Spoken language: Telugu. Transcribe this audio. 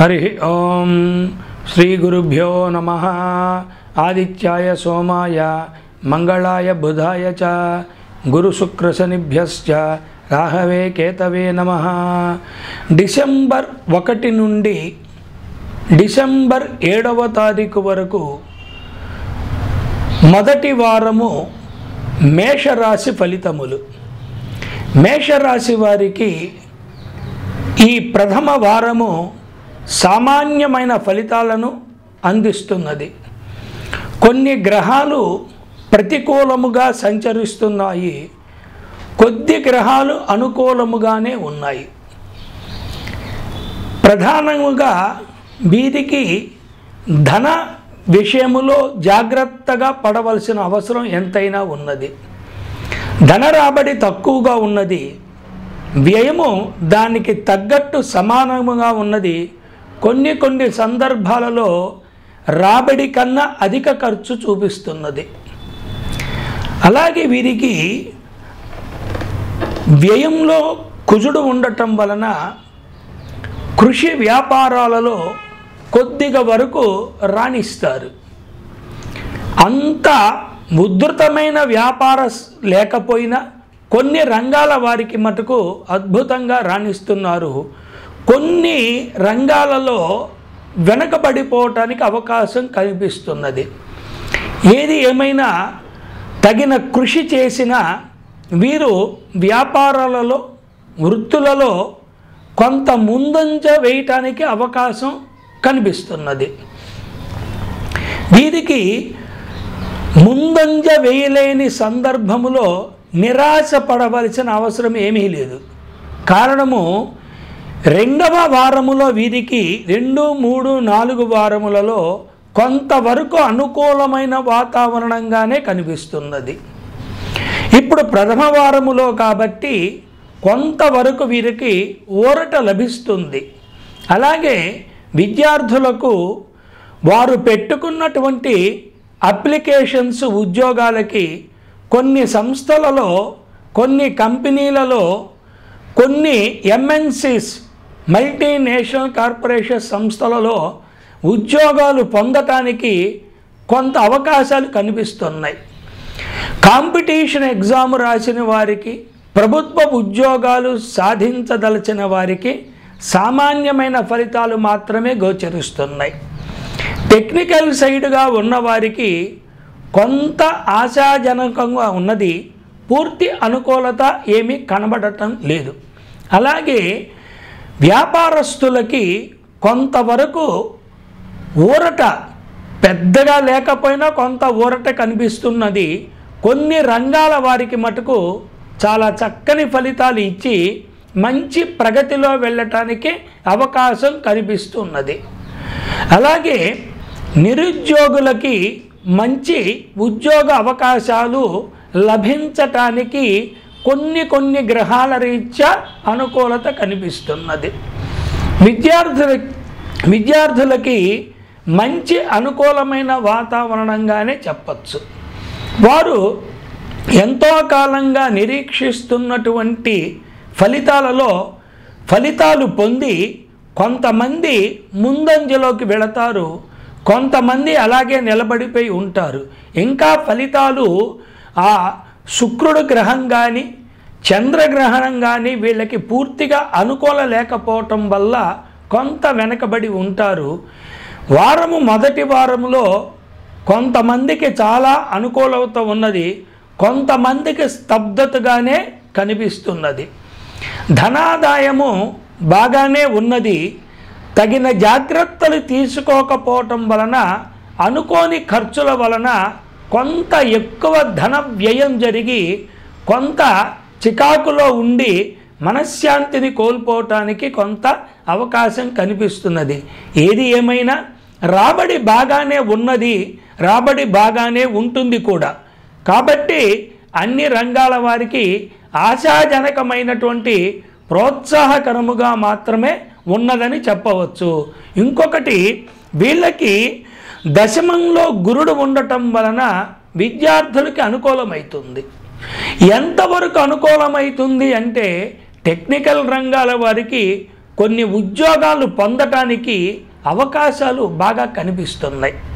హరి ఓం శ్రీ గురుభ్యో నమ ఆదిత్యాయ సోమాయ మంగళాయ బుధాయ చ గురుశుక్రశనిభ్యశ్చ రాహవే కేతవే నమ డిసెంబర్ ఒకటి నుండి డిసెంబర్ ఏడవ తారీఖు వరకు మొదటి వారము మేషరాశి ఫలితములు మేషరాశి వారికి ఈ ప్రథమ వారము సామాన్యమైన ఫలితాలను అందిస్తున్నది కొన్ని గ్రహాలు ప్రతికూలముగా సంచరిస్తున్నాయి కొద్ది గ్రహాలు అనుకూలముగానే ఉన్నాయి ప్రధానముగా వీరికి ధన విషయములో జాగ్రత్తగా పడవలసిన అవసరం ఎంతైనా ఉన్నది ధన రాబడి తక్కువగా ఉన్నది వ్యయము దానికి తగ్గట్టు సమానముగా ఉన్నది కొన్ని కొన్ని సందర్భాలలో రాబడి కన్నా అధిక ఖర్చు చూపిస్తున్నది అలాగే వీరికి వ్యయంలో కుజుడు ఉండటం వలన కృషి వ్యాపారాలలో కొద్దిగా వరకు రాణిస్తారు అంత ఉద్ధృతమైన వ్యాపార లేకపోయినా కొన్ని రంగాల వారికి మటుకు అద్భుతంగా రాణిస్తున్నారు కొన్ని రంగాలలో వెనకబడిపోవటానికి అవకాశం కనిపిస్తున్నది ఏది ఏమైనా తగిన కృషి చేసిన వీరు వ్యాపారాలలో వృత్తులలో కొంత ముందంజ వేయటానికి అవకాశం కనిపిస్తున్నది వీరికి ముందంజ వేయలేని సందర్భములో నిరాశ పడవలసిన అవసరం ఏమీ లేదు కారణము రెండవ వారములో వీరికి రెండు మూడు నాలుగు వారములలో కొంతవరకు అనుకూలమైన వాతావరణంగానే కనిపిస్తున్నది ఇప్పుడు ప్రథమ వారములో కాబట్టి కొంతవరకు వీరికి ఊరట లభిస్తుంది అలాగే విద్యార్థులకు వారు పెట్టుకున్నటువంటి అప్లికేషన్స్ ఉద్యోగాలకి కొన్ని సంస్థలలో కొన్ని కంపెనీలలో కొన్ని ఎంఎన్సిస్ మల్టీనేషనల్ కార్పొరేషన్ సంస్థలలో ఉద్యోగాలు పొందటానికి కొంత అవకాశాలు కనిపిస్తున్నాయి కాంపిటీషన్ ఎగ్జామ్ రాసిన వారికి ప్రభుత్వ ఉద్యోగాలు సాధించదలచిన వారికి సామాన్యమైన ఫలితాలు మాత్రమే గోచరిస్తున్నాయి టెక్నికల్ సైడ్గా ఉన్నవారికి కొంత ఆశాజనకంగా ఉన్నది పూర్తి అనుకూలత ఏమీ కనబడటం లేదు అలాగే వ్యాపారస్తులకి కొంతవరకు ఊరట పెద్దగా లేకపోయినా కొంత ఊరట కనిపిస్తున్నది కొన్ని రంగాల వారికి మటుకు చాలా చక్కని ఫలితాలు ఇచ్చి మంచి ప్రగతిలో వెళ్ళటానికి అవకాశం కనిపిస్తున్నది అలాగే నిరుద్యోగులకి మంచి ఉద్యోగ అవకాశాలు లభించటానికి కొన్ని కొన్ని గ్రహాల రీత్యా అనుకూలత కనిపిస్తున్నది విద్యార్థుల విద్యార్థులకి మంచి అనుకూలమైన వాతావరణంగానే చెప్పచ్చు వారు ఎంతో కాలంగా నిరీక్షిస్తున్నటువంటి ఫలితాలలో ఫలితాలు పొంది కొంతమంది ముందంజలోకి వెళతారు కొంతమంది అలాగే నిలబడిపోయి ఉంటారు ఇంకా ఫలితాలు ఆ శుక్రుడు గ్రహం కానీ చంద్రగ్రహణం కానీ వీళ్ళకి పూర్తిగా అనుకూల లేకపోవటం వల్ల కొంత వెనకబడి ఉంటారు వారము మొదటి వారంలో కొంతమందికి చాలా అనుకూలత ఉన్నది కొంతమందికి స్తబ్దతగానే కనిపిస్తున్నది ధనాదాయము బాగానే ఉన్నది తగిన జాగ్రత్తలు తీసుకోకపోవటం వలన అనుకోని ఖర్చుల వలన కొంత ఎక్కువ ధన వ్యయం జరిగి కొంత చికాకులో ఉండి మనశ్శాంతిని కోల్పోవటానికి కొంత అవకాశం కనిపిస్తున్నది ఏది ఏమైనా రాబడి బాగానే ఉన్నది రాబడి బాగానే ఉంటుంది కూడా కాబట్టి అన్ని రంగాల వారికి ఆశాజనకమైనటువంటి ప్రోత్సాహకరముగా మాత్రమే ఉన్నదని చెప్పవచ్చు ఇంకొకటి వీళ్ళకి దశమంలో గురుడు ఉండటం వలన విద్యార్థులకి అనుకూలమవుతుంది ఎంతవరకు అనుకూలమవుతుంది అంటే టెక్నికల్ రంగాల వారికి కొన్ని ఉద్యోగాలు పొందటానికి అవకాశాలు బాగా కనిపిస్తున్నాయి